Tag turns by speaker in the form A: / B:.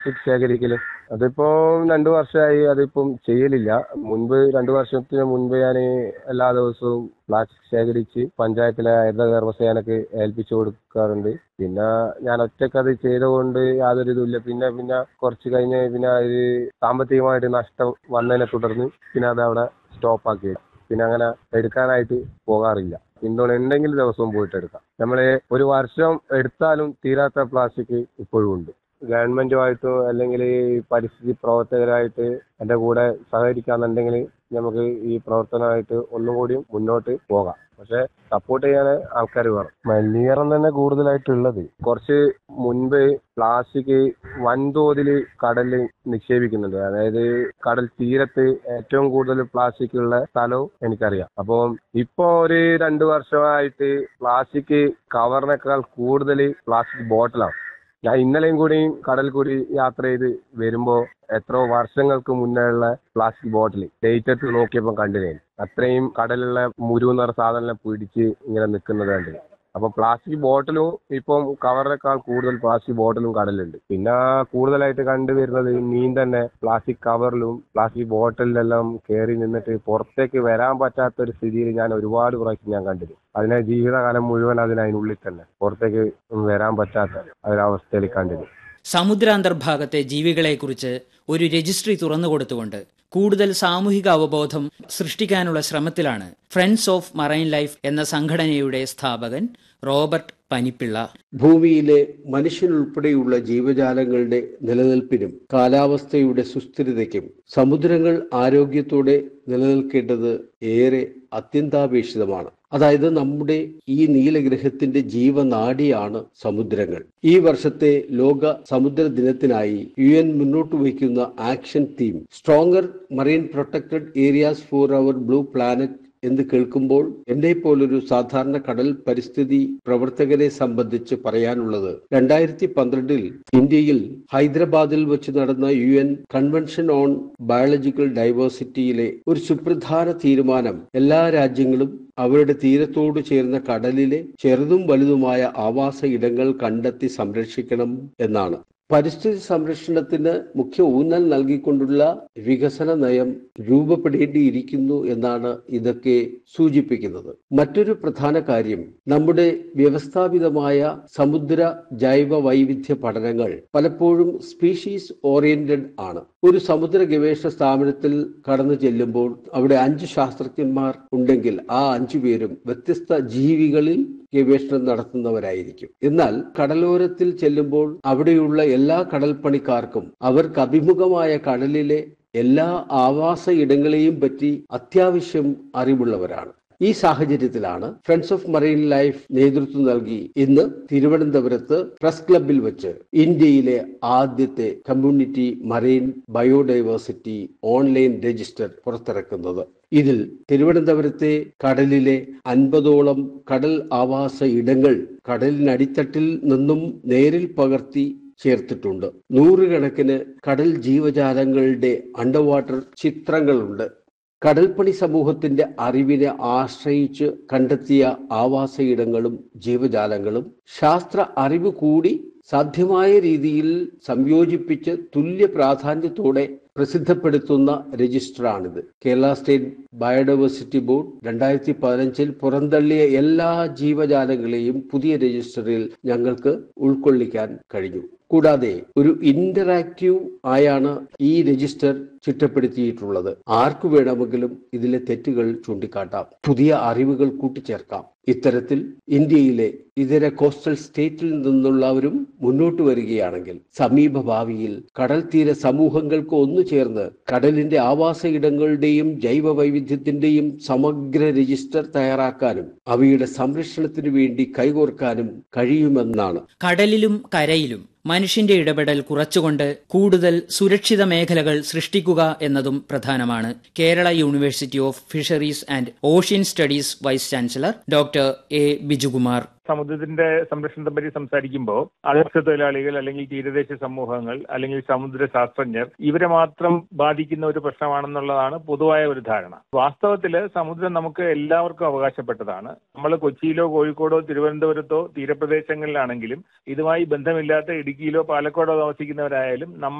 A: plastic ശേഖരിക്കല് അതിപ്പോ രണ്ടു വർഷമായി അതിപ്പം ചെയ്യലില്ല മുൻപ് രണ്ടു വർഷത്തിന് മുൻപ് ഞാൻ എല്ലാ ദിവസവും പ്ലാസ്റ്റിക് ശേഖരിച്ച് പഞ്ചായത്തിലെ ഹരിത കർമ്മസേനക്ക് ഏൽപ്പിച്ചു കൊടുക്കാറുണ്ട് പിന്നെ ഞാൻ ഒറ്റയ്ക്ക് അത് ചെയ്തുകൊണ്ട് യാതൊരു ഇതുമില്ല പിന്നെ പിന്നെ കുറച്ച് കഴിഞ്ഞ് പിന്നെ അത് സാമ്പത്തികമായിട്ട് നഷ്ടം വന്നതിനെ തുടർന്ന് പിന്നെ അത് അവിടെ സ്റ്റോപ്പ് ആക്കി പിന്നെ അങ്ങനെ എടുക്കാനായിട്ട് പോകാറില്ല പിന്തുണ ഉണ്ടെങ്കിൽ ദിവസവും പോയിട്ട് എടുക്കാം നമ്മൾ ഒരു വർഷം എടുത്താലും തീരാത്ത പ്ലാസ്റ്റിക് ഇപ്പോഴും ഉണ്ട് ഗവൺമെന്റുമായിട്ടോ അല്ലെങ്കിൽ ഈ പരിസ്ഥിതി പ്രവർത്തകരായിട്ട് എൻ്റെ കൂടെ സഹകരിക്കാന്നുണ്ടെങ്കിൽ നമുക്ക് ഈ പ്രവർത്തനമായിട്ട് ഒന്നും കൂടി മുന്നോട്ട് പോകാം പക്ഷെ സപ്പോർട്ട് ചെയ്യാൻ ആൾക്കാർ വേണം മലിനീകരണം തന്നെ കൂടുതലായിട്ടുള്ളത് കുറച്ച് മുൻപ് പ്ലാസ്റ്റിക് വൻതോതിൽ കടലിൽ നിക്ഷേപിക്കുന്നുണ്ട് അതായത് കടൽ തീരത്ത് ഏറ്റവും കൂടുതൽ പ്ലാസ്റ്റിക് ഉള്ള സ്ഥലവും എനിക്കറിയാം അപ്പം ഇപ്പൊ ഒരു രണ്ടു വർഷമായിട്ട് പ്ലാസ്റ്റിക് കവറിനേക്കാൾ കൂടുതൽ പ്ലാസ്റ്റിക് ബോട്ടിലാണ് ഞാൻ ഇന്നലെയും കൂടി കടൽ കൂടി യാത്ര ചെയ്ത് വരുമ്പോ എത്രയോ വർഷങ്ങൾക്ക് മുന്നേ ഉള്ള പ്ലാസ്റ്റിക് ബോട്ടിൽ ഡേറ്റ് എടുത്ത് നോക്കിയപ്പോൾ കണ്ടില്ലേ അത്രയും കടലിലുള്ള മുരു എന്ന് പറഞ്ഞ സാധനം പിടിച്ച് ഇങ്ങനെ നിൽക്കുന്നത് കണ്ടില്ല അപ്പൊ പ്ലാസ്റ്റിക് ബോട്ടിലും ഇപ്പം കവറിനേക്കാൾ കൂടുതൽ പ്ലാസ്റ്റിക് ബോട്ടിലും കടലുണ്ട് പിന്നെ കൂടുതലായിട്ട് കണ്ടുവരുന്നത് മീൻ തന്നെ പ്ലാസ്റ്റിക് കവറിലും പ്ലാസ്റ്റിക് ബോട്ടിലെല്ലാം കയറി നിന്നിട്ട് പുറത്തേക്ക് വരാൻ പറ്റാത്ത ഒരു സ്ഥിതിയിൽ ഞാൻ ഒരുപാട് പ്രാവശ്യം ഞാൻ കണ്ടിരുന്നു അതിനെ ജീവിതകാലം മുഴുവൻ അതിന് അതിനുള്ളിൽ തന്നെ പുറത്തേക്ക് വരാൻ പറ്റാത്ത ഒരവസ്ഥയിൽ കണ്ടിരുന്നു
B: സമുദ്രാന്തർഭാഗത്തെ ജീവികളെക്കുറിച്ച് ഒരു രജിസ്ട്രി തുറന്നുകൊടുത്തുകൊണ്ട് കൂടുതൽ സാമൂഹിക അവബോധം സൃഷ്ടിക്കാനുള്ള ശ്രമത്തിലാണ് ഫ്രണ്ട്സ് ഓഫ് മറൈൻ ലൈഫ് എന്ന സംഘടനയുടെ സ്ഥാപകൻ റോബർട്ട് പനിപ്പിള്ള
C: ഭൂമിയിലെ മനുഷ്യനുൾപ്പെടെയുള്ള ജീവജാലങ്ങളുടെ നിലനിൽപ്പിനും കാലാവസ്ഥയുടെ സുസ്ഥിരതയ്ക്കും സമുദ്രങ്ങൾ ആരോഗ്യത്തോടെ നിലനിൽക്കേണ്ടത് ഏറെ അത്യന്താപേക്ഷിതമാണ് അതായത് നമ്മുടെ ഈ നീലഗ്രഹത്തിന്റെ ജീവനാഡിയാണ് സമുദ്രങ്ങൾ ഈ വർഷത്തെ ലോക സമുദ്ര ദിനത്തിനായി യു എൻ മുന്നോട്ട് വയ്ക്കുന്ന action theme stronger marine protected areas for our blue planet എന്ന് കേൾക്കുമ്പോൾ എന്നെ പോലൊരു സാധാരണ കടൽ പരിസ്ഥിതി പ്രവർത്തകരെ സംബന്ധിച്ച് പറയാനുള്ളത് രണ്ടായിരത്തി പന്ത്രണ്ടിൽ ഇന്ത്യയിൽ ഹൈദരാബാദിൽ വെച്ച് നടന്ന U N convention on biological ഡൈവേഴ്സിറ്റിയിലെ ഒരു സുപ്രധാന തീരുമാനം എല്ലാ രാജ്യങ്ങളും അവരുടെ തീരത്തോട് ചേർന്ന കടലിലെ ചെറുതും വലുതുമായ ആവാസ ഇടങ്ങൾ കണ്ടെത്തി സംരക്ഷിക്കണം എന്നാണ് പരിസ്ഥിതി സംരക്ഷണത്തിന് മുഖ്യ ഊന്നൽ നൽകിക്കൊണ്ടുള്ള വികസന നയം രൂപപ്പെടേണ്ടിയിരിക്കുന്നു എന്നാണ് ഇതൊക്കെ സൂചിപ്പിക്കുന്നത് മറ്റൊരു പ്രധാന കാര്യം നമ്മുടെ വ്യവസ്ഥാപിതമായ സമുദ്ര ജൈവ വൈവിധ്യ പഠനങ്ങൾ പലപ്പോഴും സ്പീഷീസ് ഓറിയന്റഡ് ആണ് ഒരു സമുദ്ര ഗവേഷണ സ്ഥാപനത്തിൽ കടന്നു ചെല്ലുമ്പോൾ അവിടെ അഞ്ച് ശാസ്ത്രജ്ഞന്മാർ ഉണ്ടെങ്കിൽ ആ അഞ്ചു പേരും വ്യത്യസ്ത ജീവികളിൽ ഗവേഷണം നടത്തുന്നവരായിരിക്കും എന്നാൽ കടലോരത്തിൽ ചെല്ലുമ്പോൾ അവിടെയുള്ള എല്ലാ കടൽപ്പണിക്കാർക്കും അവർക്ക് അഭിമുഖമായ കടലിലെ എല്ലാ ആവാസ ഇടങ്ങളെയും പറ്റി അത്യാവശ്യം അറിവുള്ളവരാണ് ഈ സാഹചര്യത്തിലാണ് ഫ്രണ്ട്സ് ഓഫ് മറൈൻ ലൈഫ് നേതൃത്വം നൽകി ഇന്ന് തിരുവനന്തപുരത്ത് പ്രസ് ക്ലബിൽ വെച്ച് ഇന്ത്യയിലെ ആദ്യത്തെ community marine biodiversity online register പുറത്തിറക്കുന്നത് ഇതിൽ തിരുവനന്തപുരത്തെ കടലിലെ അൻപതോളം കടൽ ആവാസ ഇടങ്ങൾ കടലിനടിത്തട്ടിൽ നിന്നും നേരിൽ പകർത്തി ചേർത്തിട്ടുണ്ട് നൂറുകണക്കിന് കടൽ ജീവജാലങ്ങളുടെ അണ്ടർ വാട്ടർ ചിത്രങ്ങളുണ്ട് കടൽപ്പണി സമൂഹത്തിന്റെ അറിവിനെ ആശ്രയിച്ച് കണ്ടെത്തിയ ആവാസ ഇടങ്ങളും ജീവജാലങ്ങളും ശാസ്ത്ര അറിവ് കൂടി സാധ്യമായ രീതിയിൽ സംയോജിപ്പിച്ച് തുല്യ പ്രാധാന്യത്തോടെ പ്രസിദ്ധപ്പെടുത്തുന്ന രജിസ്റ്ററാണിത് കേരള സ്റ്റേറ്റ് ബയോഡൈവേഴ്സിറ്റി ബോർഡ് രണ്ടായിരത്തി പതിനഞ്ചിൽ പുറന്തള്ളിയ എല്ലാ ജീവജാലങ്ങളെയും പുതിയ രജിസ്റ്ററിൽ ഞങ്ങൾക്ക് ഉൾക്കൊള്ളിക്കാൻ കഴിഞ്ഞു കൂടാതെ ഒരു ഇന്ററാക്റ്റീവ് ആയാണ് ഈ രജിസ്റ്റർ ചിട്ടപ്പെടുത്തിയിട്ടുള്ളത് ആർക്കു വേണമെങ്കിലും ഇതിലെ തെറ്റുകൾ ചൂണ്ടിക്കാട്ടാം പുതിയ അറിവുകൾ കൂട്ടിച്ചേർക്കാം ഇത്തരത്തിൽ ഇന്ത്യയിലെ ഇതര കോസ്റ്റൽ സ്റ്റേറ്റിൽ നിന്നുള്ളവരും മുന്നോട്ട് വരികയാണെങ്കിൽ സമീപ ഭാവിയിൽ കടൽ തീര സമൂഹങ്ങൾക്ക് ഒന്നു ചേർന്ന് കടലിന്റെ ആവാസ ഇടങ്ങളുടെയും ജൈവ വൈവിധ്യത്തിന്റെയും സമഗ്ര രജിസ്റ്റർ തയ്യാറാക്കാനും അവയുടെ സംരക്ഷണത്തിനു വേണ്ടി കൈകോർക്കാനും കഴിയുമെന്നാണ്
B: കടലിലും കരയിലും മനുഷ്യന്റെ ഇടപെടൽ കുറച്ചുകൊണ്ട് കൂടുതൽ സുരക്ഷിത മേഖലകൾ സൃഷ്ടിക്കുക എന്നതും പ്രധാനമാണ് Kerala university of fisheries and ocean studies vice chancellor doctor A Bijukumar
D: സമുദ്രത്തിന്റെ സംരക്ഷണത്തെ പറ്റി സംസാരിക്കുമ്പോൾ അതിർത്തി തൊഴിലാളികൾ അല്ലെങ്കിൽ തീരദേശ സമൂഹങ്ങൾ അല്ലെങ്കിൽ സമുദ്ര ശാസ്ത്രജ്ഞർ ഇവരെ മാത്രം ബാധിക്കുന്ന ഒരു പ്രശ്നമാണെന്നുള്ളതാണ് പൊതുവായ ഒരു ധാരണ വാസ്തവത്തിൽ സമുദ്രം നമുക്ക് എല്ലാവർക്കും അവകാശപ്പെട്ടതാണ് നമ്മൾ കൊച്ചിയിലോ കോഴിക്കോടോ തിരുവനന്തപുരത്തോ തീരപ്രദേശങ്ങളിലാണെങ്കിലും ഇതുമായി ബന്ധമില്ലാത്ത ഇടുക്കിയിലോ പാലക്കാടോ താമസിക്കുന്നവരായാലും നമ്മൾ